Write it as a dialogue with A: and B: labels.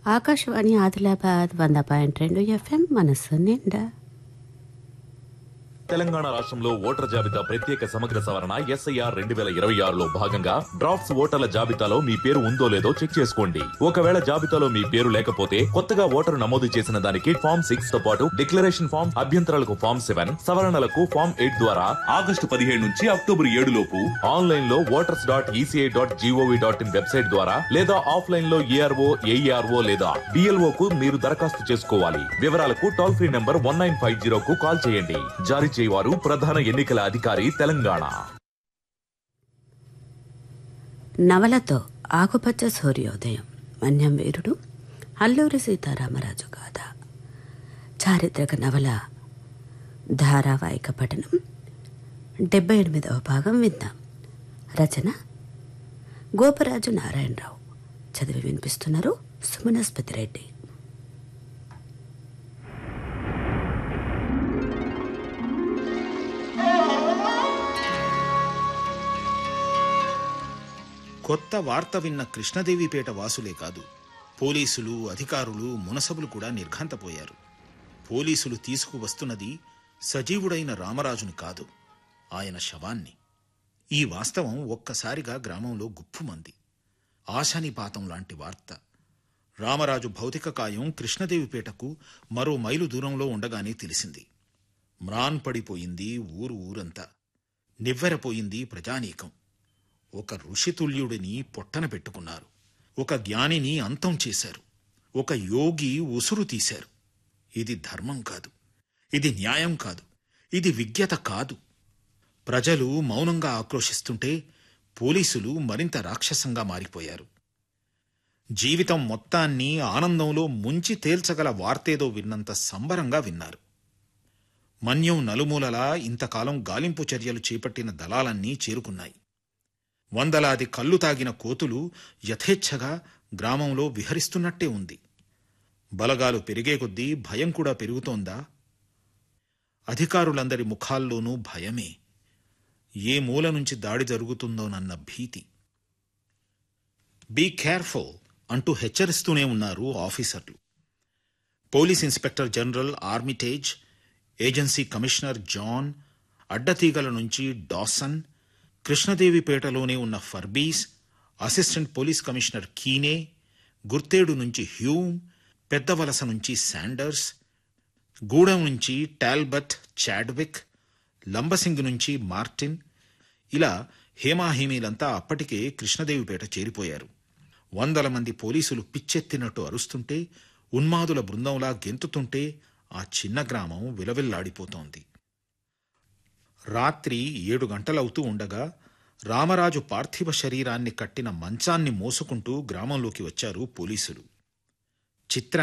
A: ఆకాశవాణి ఆదిలాబాద్ వంద పాయింట్ రెండు ఎఫ్ఎం మనస్సు నిండా
B: తెలంగాణ రాష్ట్రంలో ఓటర్ల జాబితా ప్రత్యేక సమగ్ర సవరణ ఎస్ఐఆర్ రెండు వేల ఇరవై ఆరులో భాగంగా డ్రాఫ్ట్స్ ఓటర్ల జాబితాలో మీ పేరు ఉందో లేదో చెక్ చేసుకోండి ఒకవేళ జాబితాలో మీ పేరు లేకపోతే కొత్తగా ఓటరు నమోదు చేసిన దానికి ఫామ్ సిక్స్ తో పాటు డిక్లరేషన్ ఫామ్ అభ్యంతరాలకు ఫామ్ సెవెన్ సవరణలకు ఫామ్ ఎయిట్ ద్వారా ఆగస్టు పదిహేడు నుంచి అక్టోబర్ ఏడు లోపు ఆన్లైన్ లో voters dot ECI dot GOV dot in website ద్వారా లేదా ఆఫ్లైన్ లో ఏఆర్ఓ ఏఈఆర్ఓ లేదా డిఎల్ఓ కు మీరు దరఖాస్తు చేసుకోవాలి వివరాలకు toll free number one nine five zero కు కాల్ చేయండి జారీ చేయవారు ప్రధాన ఎన్నికల అధికారి తెలంగాణ
A: నవలతో ఆకుపచ్చ సూర్యోదయం మన్యం వీరుడు అల్లూరి సీతారామరాజు గాథ చారిత్రక నవల ధారావాహిక పఠనం డెబ్బై ఎనిమిదవ భాగం విందాం రచన గోపరాజు నారాయణరావు చదివి వినిపిస్తున్నారు సుమనస్పతి రెడ్డి
C: కొత్త వార్త విన్న కృష్ణదేవిపేట వాసులే కాదు పోలీసులు అధికారులు మునసబులు కూడా నిర్ఘాంతపోయారు పోలీసులు తీసుకువస్తున్నది సజీవుడైన రామరాజుని కాదు ఆయన శవాన్ని ఈ వాస్తవం ఒక్కసారిగా గ్రామంలో గుప్పుమంది ఆశానిపాతం లాంటి వార్త రామరాజు భౌతిక కాయం కృష్ణదేవిపేటకు మరో మైలు దూరంలో ఉండగానే తెలిసింది మ్రాన్ పడిపోయింది ఊరు ఊరంతా నివ్వెరపోయింది ప్రజానీకం ఒక ఋషితుల్యుడిని పొట్టన పెట్టుకున్నారు ఒక జ్ఞానిని అంతం చేశారు ఒక యోగి ఉసురు తీశారు ఇది ధర్మం కాదు ఇది న్యాయం కాదు ఇది విజ్ఞత కాదు ప్రజలు మౌనంగా ఆక్రోశిస్తుంటే పోలీసులు మరింత రాక్షసంగా మారిపోయారు జీవితం మొత్తాన్ని ఆనందంలో ముంచి తేల్చగల వార్తేదో విన్నంత సంబరంగా విన్నారు మన్యం నలుమూలలా ఇంతకాలం గాలింపు చర్యలు చేపట్టిన దళాలన్నీ చేరుకున్నాయి వందలాది కళ్ళు తాగిన కోతులు యథేచ్ఛగా గ్రామంలో విహరిస్తున్నట్టే ఉంది బలగాలు పెరిగే కొద్దీ భయం కూడా పెరుగుతోందా అధికారులందరి ముఖాల్లోనూ భయమే ఏ మూల నుంచి దాడి జరుగుతుందోనన్న భీతి బీ కేర్ఫుల్ అంటూ హెచ్చరిస్తూనే ఉన్నారు ఆఫీసర్లు police inspector general Armitage agency commissioner John Addateegala నుంచి డాసన్ కృష్ణదేవిపేటలోనే ఉన్న Forbes assistant police commissioner Keane Gurthedu నుంచి హ్యూమ్ పెద్దవలస నుంచి శాండర్స్ గూడెం నుంచి టాల్బట్ చాడ్విక్ లంబసింగ్ నుంచి మార్టిన్ ఇలా హేమాహేమీలంతా అప్పటికే కృష్ణదేవిపేట చేరిపోయారు వందల మంది పోలీసులు పిచ్చెత్తినట్టు అరుస్తుంటే ఉన్మాదుల బృందంలా గెంతుతుంటే ఆ చిన్న గ్రామం విలవిల్లాడిపోతోంది రాత్రి ఏడు గంటలవుతూ ఉండగా రామరాజు పార్థివ శరీరాన్ని కట్టిన మంచాన్ని మోసుకుంటూ గ్రామంలోకి వచ్చారు పోలీసులు చిత్ర